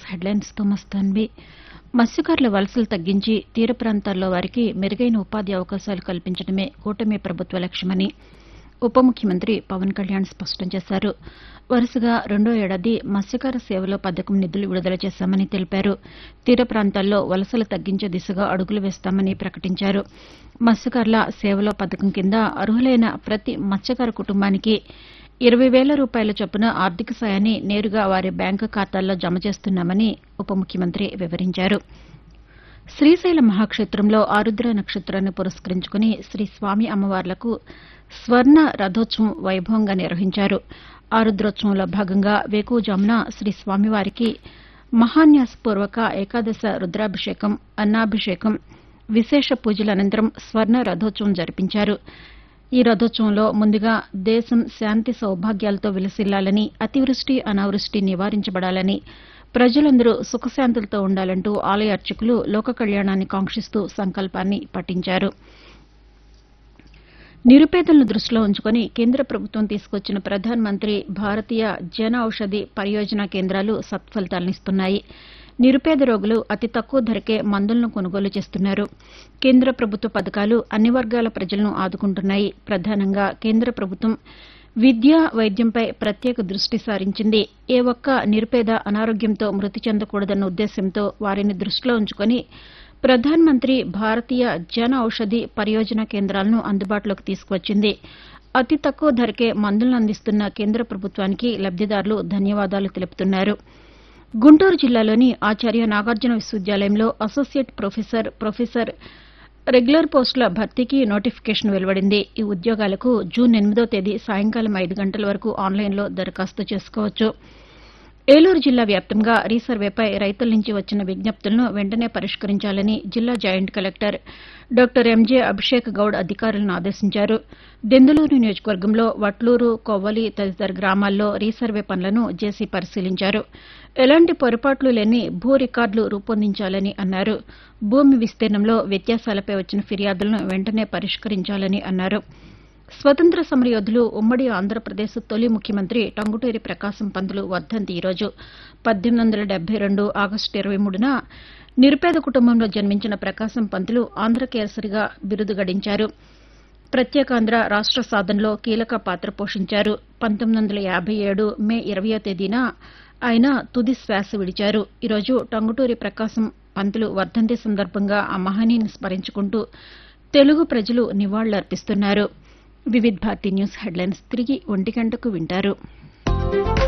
headlines తో మస్తాన్వి మత్స్యకారుల వలసలు తగ్గించి తీర ప్రాంతాల్లో వారికి మెరుగైన ఉపాధి అవకాశాలు కల్పించడమే కూటమి ప్రభుత్వ లక్ష్యమని ఉప ముఖ్యమంత్రి పవన్ కళ్యాణ్ స్పష్టం చేశారు వరుసగా రెండో ఏడాది మత్స్యకార సేవలో పథకం నిధులు విడుదల చేశామని తెలిపారు తీర ప్రాంతాల్లో వలసలు తగ్గించే దిశగా అడుగులు వేస్తామని ప్రకటించారు మత్స్యకారుల సేవలో పథకం కింద అర్హులైన ప్రతి మత్స్యకార కుటుంబానికి ఇరవై వేల రూపాయల చొప్పున ఆర్థిక సాయాన్ని నేరుగా వారి బ్యాంకు ఖాతాల్లో జమ చేస్తున్నామని ఉప ముఖ్యమంత్రి వివరించారు శ్రీశైల మహాక్షేత్రంలో ఆరుద్ర నక్షత్రాన్ని పురస్కరించుకుని శ్రీ స్వామి అమ్మవార్లకు స్వర్ణ రథోత్సవం వైభవంగా నిర్వహించారు ఆరుద్రోత్సవంలో భాగంగా వేకువజామున శ్రీ స్వామివారికి మహాన్యాసపూర్వక ఏకాదశ రుద్రాభిషేకం అన్నాభిషేకం విశేష పూజల అనంతరం స్వర్ణ రథోత్సవం జరిపించారు ఈ రథోత్సవంలో ముందుగా దేశం శాంతి సౌభాగ్యాలతో విలసిల్లాలని అతివృష్టి అనావృష్టి నివారించబడాలని ప్రజలందరూ సుఖశాంతులతో ఉండాలంటూ ఆలయ అర్చకులు లోక కళ్యాణాన్ని కాంక్షిస్తూ సంకల్పాన్ని పఠించారు నిరుపేదలను దృష్టిలో ఉంచుకుని కేంద్ర ప్రభుత్వం తీసుకొచ్చిన ప్రధాన్ మంత్రి భారతీయ జన ఔషధి పరియోజన కేంద్రాలు సత్ఫలితాలనిస్తున్నాయి నిరుపేద రోగులు అతి తక్కువ ధరకే మందులను కొనుగోలు చేస్తున్నారు కేంద్ర ప్రభుత్వ పథకాలు అన్ని వర్గాల ప్రజలను ఆదుకుంటున్నాయి ప్రధానంగా కేంద్ర ప్రభుత్వం విద్య వైద్యంపై ప్రత్యేక దృష్టి సారించింది ఏ ఒక్క నిరుపేద అనారోగ్యంతో మృతి చెందకూడదన్న ఉద్దేశ్యంతో వారిని దృష్టిలో ఉంచుకుని ప్రధాన్ మంత్రి భారతీయ జన ఔషధి పరియోజన కేంద్రాలను అందుబాటులోకి తీసుకువచ్చింది అతి తక్కువ ధరకే మందులను అందిస్తున్న కేంద్ర ప్రభుత్వానికి లబ్దిదారులు ధన్యవాదాలు తెలుపుతున్నారు గుంటూరు జిల్లాలోని ఆచార్య నాగార్జున విశ్వవిద్యాలయంలో అసోసియేట్ ప్రొఫెసర్ ప్రొఫెసర్ రెగ్యులర్ పోస్టుల భర్తీకి నోటిఫికేషన్ వెలువడింది ఈ ఉద్యోగాలకు జూన్ ఎనిమిదో తేదీ సాయంకాలం ఐదు గంటల వరకు ఆన్లైన్లో దరఖాస్తు చేసుకోవచ్చు ఏలూరు జిల్లా వ్యాప్తంగా రీసర్వేపై రైతుల నుంచి వచ్చిన విజ్ఞప్తులను వెంటనే పరిష్కరించాలని జిల్లా joint collector doctor MJ Abhishek Goud అధికారులను ఆదేశించారు దెందులూరు నియోజకవర్గంలో వట్లూరు కొవ్వలి తదితర గ్రామాల్లో రీసర్వే పనులను జేసీ పరిశీలించారు ఎలాంటి పొరపాట్లు లేని భూ రికార్డులు రూపొందించాలని అన్నారు భూమి విస్తీర్ణంలో వ్యత్యాసాలపై వచ్చిన ఫిర్యాదులను వెంటనే పరిష్కరించాలని అన్నారు స్వతంత్ర సమరయోధులు ఉమ్మడి ఆంధ్రప్రదేశ్ తొలి ముఖ్యమంత్రి టంగుటూరి ప్రకాశం పంతులు వర్ధంతి ఈరోజు పద్దెనిమిది వందల డెబ్బై రెండు ఆగస్టు ఇరవై మూడున నిరుపేద కుటుంబంలో జన్మించిన ప్రకాశం పంతులు ఆంధ్రకేసరిగా బిరుదు గడించారు ప్రత్యేకాంధ్ర రాష్ట సాధనలో కీలక పాత్ర పోషించారు పంతొమ్మిది వందల యాభై ఏడు మే ఇరవయో తేదీన ఆయన తుది శ్వాస విడిచారు ఈరోజు టంగుటూరి ప్రకాశం పంతులు వర్ధంతి సందర్భంగా ఆ మహనీయుని స్మరించుకుంటూ తెలుగు ప్రజలు నివాళులర్పిస్తున్నారు వివిధ్ భారతి న్యూస్ హెడ్లైన్స్ తిరిగి ఒంటి గంటకు వింటారు